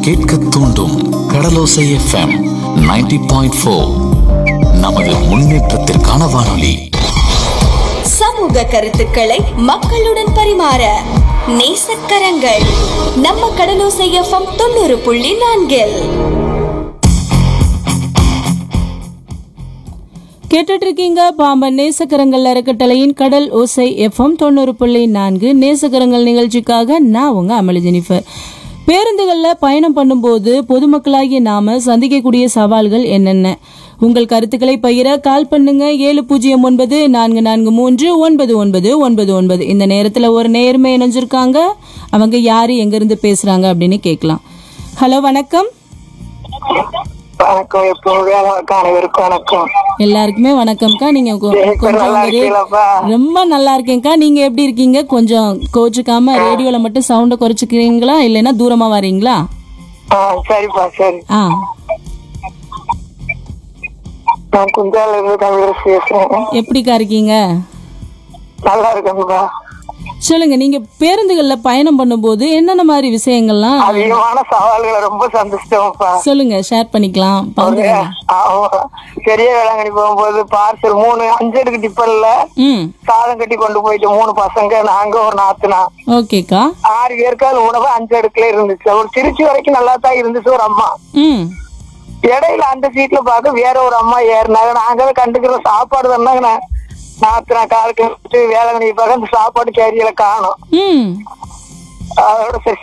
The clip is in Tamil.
கேட்க தூண்டும் கடலோசை எஃப்எம் 90.4 பாயிண்ட் ஃபோர் நமது முன்னேற்றத்திற்கான வானொலி சமூக கருத்துக்களை மக்களுடன் பரிமாற நேசக்கரங்கள் நம்ம கடலோசை எஃப்எம் தொண்ணூறு புள்ளி நான்கில் கேட்டுட்டு இருக்கீங்க பாம்பன் நேசக்கரங்கள் அறக்கட்டளையின் கடல் ஓசை எஃப்எம் தொண்ணூறு புள்ளி நான்கு நேசக்கரங்கள் நிகழ்ச்சிக்காக நான் உங்க அமளி ஜெனிஃபர் பேருந்துகளில் பயணம் பண்ணும்போது பொதுமக்களாகிய நாம சந்திக்கக்கூடிய சவால்கள் என்னென்ன உங்கள் கருத்துக்களை பகிர கால் பண்ணுங்க ஏழு பூஜ்ஜியம் ஒன்பது நான்கு நான்கு மூன்று ஒன்பது ஒன்பது ஒன்பது ஒன்பது இந்த நேரத்தில் ஒரு நேர்மை இணைஞ்சிருக்காங்க அவங்க யாரு எங்கிருந்து பேசுறாங்க அப்படின்னு கேட்கலாம் ஹலோ வணக்கம் வணக்கம் எப்பவும் வேலைக்கு அனைவருக்கும் வணக்கம் எல்லாருக்குமே வணக்கம்க்கா நீங்க கொ- ஜெயக்கர் கொஞ்சம் நல்லா உங்க ரே- இருக்கீங்களாப்பா? ரொம்ப நல்லா இருக்கேன்க்கா நீங்க எப்படி இருக்கீங்க கொஞ்சம் கோச்சுக்காம ரேடியோல மட்டும் சவுண்ட குறைச்சிக்கிறீங்களா இல்லைன்னா தூரமா வரீங்களா ஆ சரிப்பா சரி ஆ நான் குந்தால இருந்து தமிழரசு பேசுறேன் எப்படிக்கா இருக்கீங்க நல்லா இருக்கேன்ப்பா சொல்லுங்க நீங்க பேருந்துகள்ல பயணம் பண்ணும்போது என்னென்ன மாதிரி விஷயங்கள்லாம் அதிகமான சவால்களை ரொம்ப சந்திச்சிட்டோம்ப்பா சொல்லுங்க ஷேர் பண்ணிக்கலாம் ஒரு பகிருங்க. ஆமா. பெரிய வேளாங்கண்ணி போகும்போது பார்சல் மூணு அஞ்சடுக்கு டிப்பர்ல ம் சாதம் கட்டி கொண்டு போயிட்டு மூணு பசங்க நாங்க ஒரு நாத்துனா ஓகேக்கா ஆறு பேருக்கால் உணவு அஞ்சு அடுக்குல இருந்துச்சு ஒரு திருச்சி வரைக்கும் நல்லா தான் இருந்துச்சு ஒரு அம்மா ம் இடையில அந்த சீட்ல பார்க்க வேற ஒரு அம்மா ஏறினாங்க நாங்க கண்டுக்கிற சாப்பாடு தானாங்க நாத்தினா காலுக்கு வேளாங்கண்ணி பார்க்க அந்த சாப்பாடு கேரியல காணும் ம் அதோட சரி